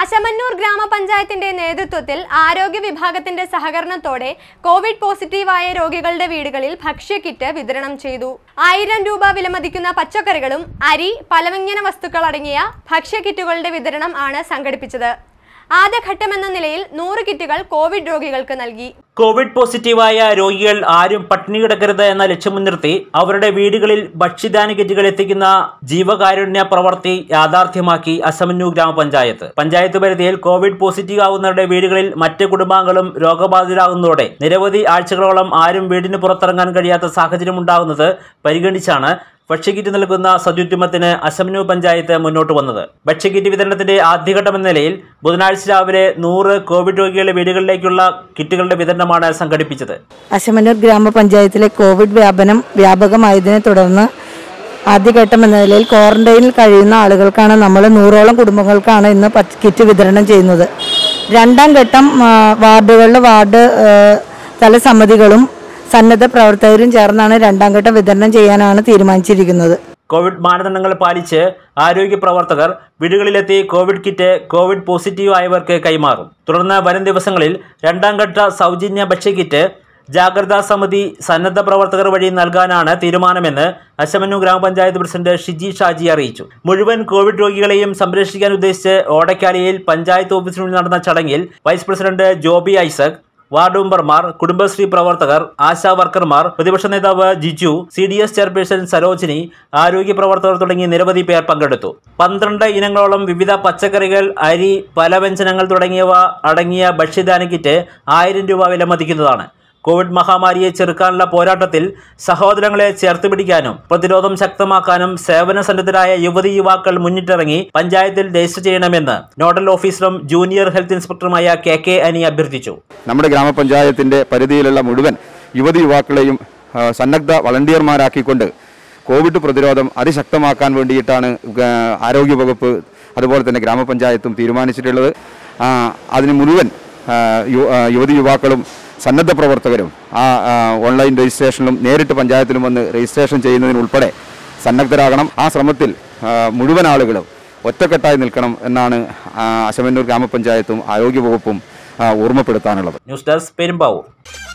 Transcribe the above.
അശമന്നൂർ ഗ്രാമപഞ്ചായത്തിന്റെ നേതൃത്വത്തിൽ ആരോഗ്യ വിഭാഗത്തിന്റെ സഹകരണത്തോടെ കോവിഡ് പോസിറ്റീവായ രോഗികളുടെ വീടുകളിൽ ഭക്ഷ്യക്കിറ്റ് വിതരണം ചെയ്തു ആയിരം രൂപ വിലമതിക്കുന്ന പച്ചക്കറികളും അരി പലവ്യഞ്ജന വസ്തുക്കൾ അടങ്ങിയ ഭക്ഷ്യക്കിറ്റുകളുടെ വിതരണം ആണ് സംഘടിപ്പിച്ചത് ആദ്യഘട്ടമെന്ന നിലയിൽ നൂറ് കിറ്റുകൾ കോവിഡ് രോഗികൾക്ക് നൽകി കോവിഡ് പോസിറ്റീവായ രോഗികൾ ആരും പട്ടിണി കിടക്കരുത് എന്ന ലക്ഷ്യം മുൻനിർത്തി അവരുടെ വീടുകളിൽ ഭക്ഷ്യധാന്യ കിറ്റുകൾ എത്തിക്കുന്ന ജീവകാരുണ്യ പ്രവൃത്തി യാഥാർത്ഥ്യമാക്കി അസമന്യു ഗ്രാമപഞ്ചായത്ത് പഞ്ചായത്ത് പരിധിയിൽ കോവിഡ് പോസിറ്റീവ് ആവുന്നവരുടെ വീടുകളിൽ മറ്റ് കുടുംബാംഗങ്ങളും രോഗബാധിതരാകുന്നതോടെ നിരവധി ആഴ്ചകളോളം ആരും വീടിന് പുറത്തിറങ്ങാൻ കഴിയാത്ത സാഹചര്യം ഉണ്ടാകുന്നത് പരിഗണിച്ചാണ് ഭക്ഷ്യക്കിറ്റ് നൽകുന്ന സദ്യുദ്യമത്തിന് അസമന്യു പഞ്ചായത്ത് മുന്നോട്ട് വന്നത് ഭക്ഷ്യക്കിറ്റ് വിതരണത്തിന്റെ ആദ്യഘട്ടം എന്ന നിലയിൽ ബുധനാഴ്ച രാവിലെ നൂറ് കോവിഡ് രോഗികളുടെ വീടുകളിലേക്കുള്ള കിറ്റുകളുടെ വിതരണമാണ് സംഘടിപ്പിച്ചത് അശമനൂർ ഗ്രാമപഞ്ചായത്തിലെ കോവിഡ് വ്യാപനം വ്യാപകമായതിനെ തുടർന്ന് ആദ്യഘട്ടം എന്ന നിലയിൽ ക്വാറന്റൈനിൽ കഴിയുന്ന ആളുകൾക്കാണ് നമ്മൾ നൂറോളം കുടുംബങ്ങൾക്കാണ് ഇന്ന് പച്ച- കിറ്റ് വിതരണം ചെയ്യുന്നത് രണ്ടാം ഘട്ടം ആ, വാർഡുകളിലെ വാർഡ് ആ, തല സമിതികളും സന്നദ്ധ പ്രവർത്തകരും ചേർന്നാണ് രണ്ടാം ഘട്ടം വിതരണം ചെയ്യാനാണ് തീരുമാനിച്ചിരിക്കുന്നത് കോവിഡ് മാനദണ്ഡങ്ങൾ പാലിച്ച് ആരോഗ്യ പ്രവർത്തകർ വീടുകളിലെത്തി കോവിഡ് കിറ്റ് കോവിഡ് പോസിറ്റീവ് ആയവർക്ക് കൈമാറും തുടർന്ന് വരും ദിവസങ്ങളിൽ രണ്ടാം ഘട്ട സൗജന്യ ഭക്ഷ്യക്കിറ്റ് ജാഗ്രതാ സമിതി സന്നദ്ധ പ്രവർത്തകർ വഴി നൽകാനാണ് തീരുമാനമെന്ന് അശമനു ഗ്രാമപഞ്ചായത്ത് പ്രസിഡന്റ് ഷിജി ഷാജി അറിയിച്ചു മുഴുവൻ കോവിഡ് രോഗികളെയും സംരക്ഷിക്കാൻ ഉദ്ദേശിച്ച് ഓടക്കാലിയിൽ പഞ്ചായത്ത് ഓഫീസിനുള്ളിൽ നടന്ന ചടങ്ങിൽ vice president Joby Isaac ward മെമ്പർമാർ കുടുംബശ്രീ പ്രവർത്തകർ ആശാ വർക്കർമാർ പ്രതിപക്ഷ നേതാവ് Jiju C D S chairperson Sarojini ആരോഗ്യ പ്രവർത്തകർ തുടങ്ങി നിരവധി പേർ പങ്കെടുത്തു പന്ത്രണ്ട് ഇനങ്ങളോളം വിവിധ പച്ചക്കറികൾ അരി പലവ്യഞ്ജനങ്ങൾ തുടങ്ങിയവ അടങ്ങിയ ഭക്ഷ്യധാന്യ കിറ്റ് ആയിരം രൂപ വിലമതിക്കുന്നതാണ് കോവിഡ് മഹാമാരിയെ ചെറുക്കാനുള്ള പോരാട്ടത്തിൽ സഹോദരങ്ങളെ ചേർത്ത് പിടിക്കാനും പ്രതിരോധം ശക്തമാക്കാനും സേവന സന്നദ്ധരായ യുവതി യുവാക്കൾ മുന്നിട്ടിറങ്ങി പഞ്ചായത്തിൽ രജിസ്റ്റർ ചെയ്യണമെന്ന് നോഡൽ ഓഫീസറും ജൂനിയർ ഹെൽത്ത് ഇൻസ്പെക്ടറുമായ കെ കെ അനി അഭ്യർത്ഥിച്ചു നമ്മുടെ ഗ്രാമപഞ്ചായത്തിൻ്റെ പരിധിയിലുള്ള മുഴുവൻ യുവതി യുവാക്കളെയും ആ, സന്നദ്ധ വളണ്ടിയർമാരാക്കിക്കൊണ്ട് കോവിഡ് പ്രതിരോധം അതിശക്തമാക്കാൻ വേണ്ടിയിട്ടാണ് ഗ- ആരോഗ്യവകുപ്പ് അതുപോലെ തന്നെ ഗ്രാമപഞ്ചായത്തും തീരുമാനിച്ചിട്ടുള്ളത് ആ, അതിന് മുഴുവൻ ആ, യു- ആ, യുവതി യുവാക്കളും സന്നദ്ധ പ്രവർത്തകരും ആ ആ, ഓൺലൈൻ രജിസ്ട്രേഷനിലും നേരിട്ട് പഞ്ചായത്തിലും വന്ന് രജിസ്ട്രേഷൻ ചെയ്യുന്നതിനുൾപ്പെടെ സന്നദ്ധരാകണം ആ ശ്രമത്തിൽ ആ, മുഴുവൻ ആളുകളും ഒറ്റക്കെട്ടായി നിൽക്കണം എന്നാണ് ആ, അശമന്നൂർ ഗ്രാമപഞ്ചായത്തും ആരോഗ്യവകുപ്പും ആ, ഓർമ്മപ്പെടുത്താനുള്ളത് ന്യൂസ് ഡെസ്ക് പെരുമ്പാവൂർ